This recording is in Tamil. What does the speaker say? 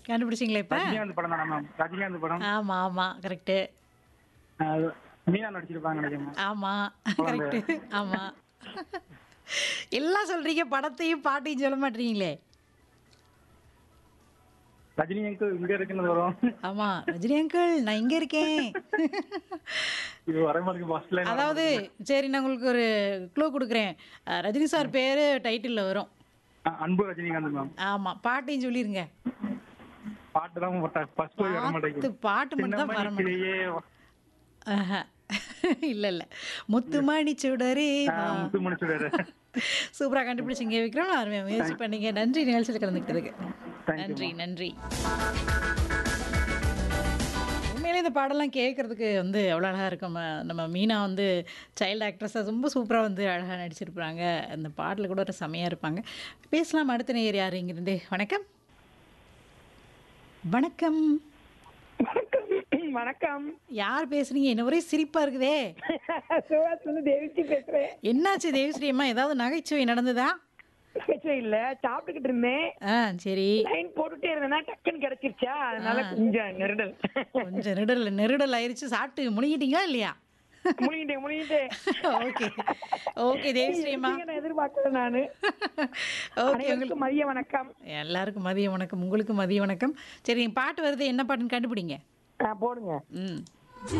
கண்டுபிடிச்சிங்களா இப்ப ரஜினிகாந்த் படம் தானே மேம் ரஜினிகாந்த் படம் ஆமா ஆமா கரெக்ட் அது மீனா நடிச்சிருப்பாங்க நினைக்கிறேன் ஆமா கரெக்ட் ஆமா எல்லாம் சொல்றீங்க படத்தையும் பாட்டையும் சொல்ல மாட்டீங்களே ரஜினி அங்கிள் இங்க இருக்குன்னு வரும் ஆமா ரஜினி அங்கிள் நான் இங்க இருக்கேன் இது வர மாதிரி பஸ்ல அதாவது சரி நான் உங்களுக்கு ஒரு க்ளூ கொடுக்குறேன் அஹ், ரஜினி சார் பேரு டைட்டில்ல வரும் அன்பு ரஜினிகாந்த் மேம் ஆமா பாட்டையும் சொல்லிருங்க பாட்டு தான் ஃபர்ஸ்ட் போய் வர பார்த்து மாட்டேங்குது பாட்டு மட்டும் தான் வர மாட்டேங்குது சின்னமணிக்கிளியே, ஆஹா. இல்ல இல்ல முத்துமணி சுடரே ஆ, முத்து முடிச்சுடாரு சூப்பரா கண்டுபிடிச்சிங்க விக்ரம் அருமையா முயற்சி பண்ணீங்க நன்றி நிகழ்ச்சியில் கலந்துக்கிட்டதுக்கு Thank you, நன்றி நன்றி உண்மையிலே இந்த பாடலாம் கேட்கறதுக்கு வந்து எவ்வளோ அழகாக இருக்கும் ம- நம்ம மீனா வந்து சைல்டு ஆக்ட்ரஸாக ரொம்ப சூப்பராக வந்து அழகாக நடிச்சிருப்பாங்க அந்த பாட்டில் கூட ஒரு செமையாக இருப்பாங்க பேசலாம் அடுத்த நேர் யார் இங்கிருந்து வணக்கம் வணக்கம் வணக்கம் யார் பேசுறீங்க என்ன ஒரே சிரிப்பா இருக்குதே சுவாஸ் வந்து தேவிச்சி பேசுறேன் என்னாச்சு தேவிஸ்ரீ அம்மா ஏதாவது நகைச்சுவை நடந்ததா நகைச்சுவை இல்ல சாப்பிட்டுக்கிட்டு இருந்தேன் ஆ சரி லைன் போட்டுட்டே இருந்தேன்னா டக்குன்னு கிடைச்சிருச்சா அதனால கொஞ்சம் நெருடல் கொஞ்சம் நெருடல் நெருடல் ஆயிருச்சு சாப்பிட்டு முழுங்கிட்டீங்களா இல்லையா முழுங்கிட்டேன் முழுங்கிட்டேன் ஓகே ஓகே தேவிஸ்ரீ அம்மா நீங்க நான் எதிர்பார்க்கல நானு ஓகே உங்களுக்கு அனைவருக்கும் மதிய வணக்கம் எல்லாருக்கும் மதிய வணக்கம் உங்களுக்கு மதிய வணக்கம் சரி பாட்டு வருது என்ன பாட்டுன்னு கண்டுபிடிங்க ஆ, போடுங்க ம்